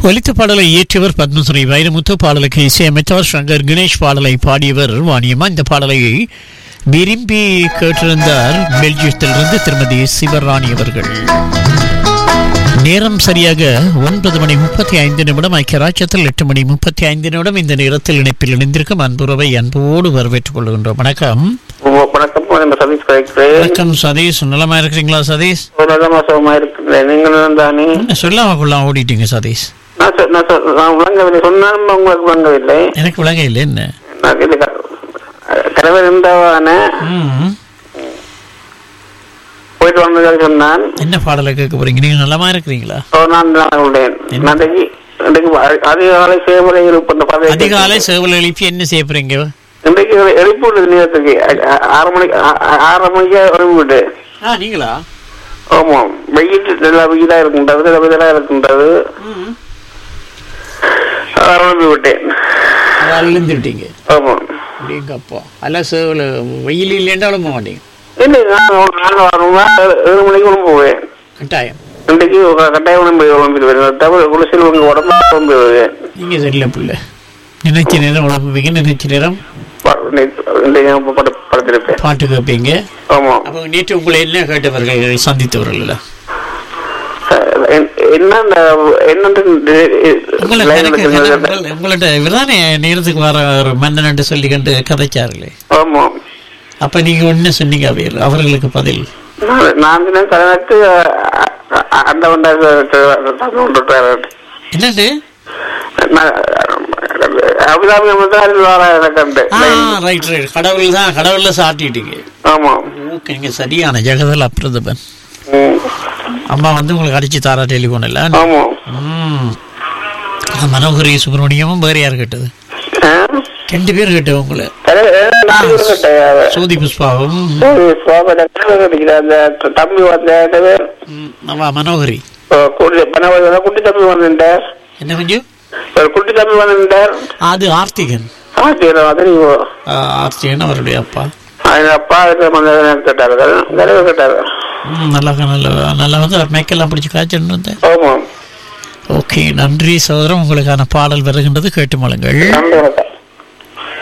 ஒலித்த பாடலை இயற்றியவர் பத்மஸ்ரீ வைரமுத்து பாடலுக்கு இசையமைத்தவர் சங்கர் கணேஷ் பாடலை பாடியவர் வாணியம்மா இந்த பாடலை விரும்பி கேட்டிருந்தார் பெல்ஜியத்திலிருந்து திருமதி சிவராணி அவர்கள் நேரம் சரியாக ஒன்பது மணி முப்பத்தி ஐந்து நிமிடம் ஐக்கிய ராஜ்யத்தில் எட்டு மணி முப்பத்தி ஐந்து நிமிடம் இந்த நேரத்தில் இணைப்பில் இணைந்திருக்கும் அன்புறவை அன்போடு வரவேற்றுக் கொள்கின்றோம் வணக்கம் வணக்கம் நான் சதீஷ் கழிக்கிறேன் வணக்கம் சதீஷ் நலமா இருக்கிறீங்களா சதீஷ் நல்ல மாசமா இருக்கிறேன் நீங்கள் தானே என்ன சொல்லாம கொள்ளாம ஓடிட்டீங்க சதீஷ் நான் சொ- நான் சொ- நான் விளங்கவில்லை சொன்னாலும் உங்களுக்கு விளங்கவில்லை எனக்கு விளங்க இல்லை என்ன நான் இது க- கரவர் இருந்தவான ம். போயிட்டு வந்ததாக சொன்னான் என்ன பாடலை கேட்க போறீங்க நீங்க நலமா இருக்கிறீங்களா ஓ, நான் நான் உள்ளேன் நான் இன்றைக்கு இன்றைக்கு அ- அதிகாலை சேவலை இருப்ப பதவி அதிகாலை சேவல் எழுப்பி என்ன செய்ய போறீங்க இன்றைக்கு எழுப்பி விடுது நேரத்துக்கு அ- அ- ஆறு மணிக்கு அ- அ- ஆறரை மணிக்கு எழுப்பி விடு ஆ நீங்களா ஆமாம் வெயில் நல்லா வெயிலா இருக்கின்றது நல்ல வெயிலா இருக்கின்றது எழுப்பி விட்டேன் எழுந்துட்டீங்க ஆமாம் அப்படிங்கப்பா அல்ல சேவல் வெயில் இல்லைன்றாலும் போக மாட்டீங்க இல்லை நான் ஒரு நாள் வரணும்னா ஏழு ஏழு மணிக்கு உடம்பு போவேன் கட்டாயம் இன்றைக்கு ஒரு கட்டாய உடம்பு உடம்பிடுவேன் தவிர குளிசல் உங்க உடம்பு உடம்பு நீங்க சரியில்லை பிள்ளை நினைச்ச நேரம் உழப்புவீங்க நினைச்ச நேரம் இன்றைக்கு பட படத்திருப்பேன் பாட்டு கேட்பீங்க ஆமாம் அப்போ நேற்று உங்களை என்ன கேட்டவர்கள் சந்தித்தவர்கள் என்ன இந்த என்னன்னு உங்களை line கதைக்க- எடுக்கிறது? உங்கள்- உங்கள்ட்ட இவர்தானே நேரத்துக்கு வர ஒரு மன்னன் சொல்லி கண்டு கதைச்சார்களே ஆமாம் அப்ப நீங்க ஒண்ணு சொன்னீங்க அவர் அவர்களுக்கு பதில் நான் நான் தினம் கலனுக்கு அந்த வந்தாரு என்னது அபிதாபி முதலாளி வர எனக்கு ஆ ரைட் ரைட் கடவுள் தான் கடவுள்ல சாட்டிட்டீங்க ஆமாம் ஓகே நீங்க சரியான ஜெகதல் அப்பிரதபன் ம். அம்மா வந்து உங்களுக்கு அடிச்சு தாரா டெலிஃபோன் இல்ல ஆமாம் ம். ஆ, மனோகரி சுப்பிரமணியமும் வேற யார் கேட்டது ஆ? ரெண்டு பேர் கேட்டது உங்களை அது, அது நான் இருக்கட்டேன். சோதி புஷ்பாவும் சரி, சோபனை கனவு கிடைக்குது. அந்த தம்பி வந்த பேர் ம், அவ மனோகரி குட்டி பணவதி வந்து குட்டி தம்பி வந்துட்டார் என்ன கொஞ்சம் ஒரு குட்டி தம்பி வந்துட்டார் அது ஆர்த்திகன் ஆசிரியர் வந்து நீங்க ஆ, ஆர்த்திகன் அவருடைய அப்பா அவங்க அப்பா கிட்ட வந்து கேட்டாரு கனவு கேட்டாரு ம், நல்லா நல்லா நல்லா வந்து அவர் மேக்கெல்லாம் பிடிச்சி காய்ச்சல் வந்தேன் ஆமாம் ஓகே நன்றி சகோதரன் உங்களுக்கான பாடல் வருகின்றது கேட்டு மழுங்கள் நன்றி வணக்கம்